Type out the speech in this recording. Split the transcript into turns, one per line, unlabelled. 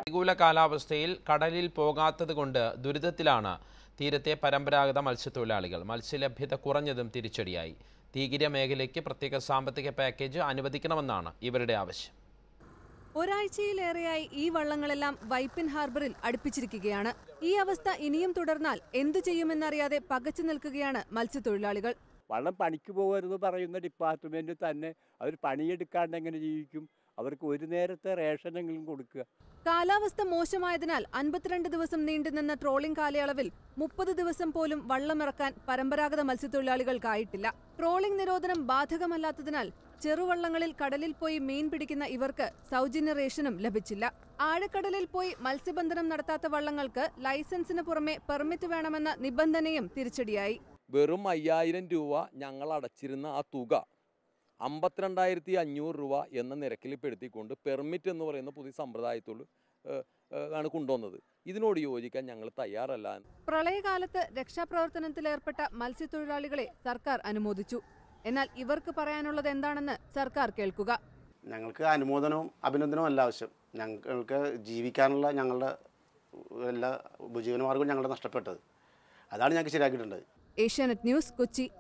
പ്രതികൂല കാലാവസ്ഥയിൽ കടലിൽ പോകാത്തതുകൊണ്ട് ദുരിതത്തിലാണ് തീരത്തെ പരമ്പരാഗത മത്സ്യത്തൊഴിലാളികൾ മത്സ്യലഭ്യത കുറഞ്ഞതും തിരിച്ചടിയായി തീര മേഖലയ്ക്ക് പ്രത്യേക സാമ്പത്തിക പാക്കേജ് അനുവദിക്കണമെന്നാണ് ഇവരുടെ ആവശ്യം
ഒരാഴ്ചയിലേറെയായി ഈ വള്ളങ്ങളെല്ലാം വൈപ്പിൻ ഹാർബറിൽ അടുപ്പിച്ചിരിക്കുകയാണ് ഈ അവസ്ഥ ഇനിയും തുടർന്നാൽ എന്തു ചെയ്യുമെന്നറിയാതെ പകച്ചു നിൽക്കുകയാണ് മത്സ്യത്തൊഴിലാളികൾ
വള്ളം പണിക്ക് പോകരുത് പറയുന്ന ഡിപ്പാർട്ട്മെൻറ്റ് തന്നെ അവർ പണിയെടുക്കാണ്ട് എങ്ങനെ ജീവിക്കും അവർക്ക് ഒരു നേരത്തെ റേഷനെങ്കിലും കൊടുക്കുക
കാലാവസ്ഥ മോശമായതിനാൽ അൻപത്തിരണ്ട് ദിവസം നീണ്ടുനിന്ന ട്രോളിംഗ് കാലയളവിൽ മുപ്പത് ദിവസം പോലും വള്ളമിറക്കാൻ പരമ്പരാഗത മത്സ്യത്തൊഴിലാളികൾക്കായിട്ടില്ല ട്രോളിംഗ് നിരോധനം ബാധകമല്ലാത്തതിനാൽ ചെറുവള്ളങ്ങളിൽ കടലിൽ പോയി മീൻ പിടിക്കുന്ന ഇവർക്ക് സൗജന്യ റേഷനും ലഭിച്ചില്ല ആഴക്കടലിൽ പോയി മത്സ്യബന്ധനം നടത്താത്ത വള്ളങ്ങൾക്ക് ലൈസൻസിന് പുറമെ പെർമിറ്റ് വേണമെന്ന നിബന്ധനയും തിരിച്ചടിയായി
വെറും അയ്യായിരം രൂപ ഞങ്ങൾ അടച്ചിരുന്ന ആ തുക അമ്പത്തിരണ്ടായിരത്തി അഞ്ഞൂറ് രൂപ എന്ന നിരക്കിൽ പെടുത്തിക്കൊണ്ട് പെർമിറ്റ് എന്ന് പറയുന്ന പുതിയ സമ്പ്രദായത്തോട് ഏഹ്, ഏഹ്, ആണ് കൊണ്ടുവന്നത് ഇതിനോട് യോജിക്കാൻ ഞങ്ങൾ തയ്യാറല്ല
പ്രളയകാലത്ത് രക്ഷാപ്രവർത്തനത്തിലേർപ്പെട്ട മത്സ്യത്തൊഴിലാളികളെ സർക്കാർ അനുമോദിച്ചു എന്നാൽ ഇവർക്ക് പറയാനുള്ളത് എന്താണെന്ന് സർക്കാർ കേൾക്കുക
ഞങ്ങൾക്ക് അനുമോദനവും അഭിനന്ദനവും അല്ല ആവശ്യം ഞങ്ങൾക്ക് ജീവിക്കാനുള്ള ഞങ്ങളുടെ എല്ലാ ഉപജീവനമാർഗവും ഞങ്ങളുടെ നഷ്ടപ്പെട്ടത് അതാണ് ഞങ്ങൾക്ക് ശരിയാക്കിയിട്ടുണ്ട്
ഏഷ്യാനെറ്റ് ന്യൂസ് കൊച്ചി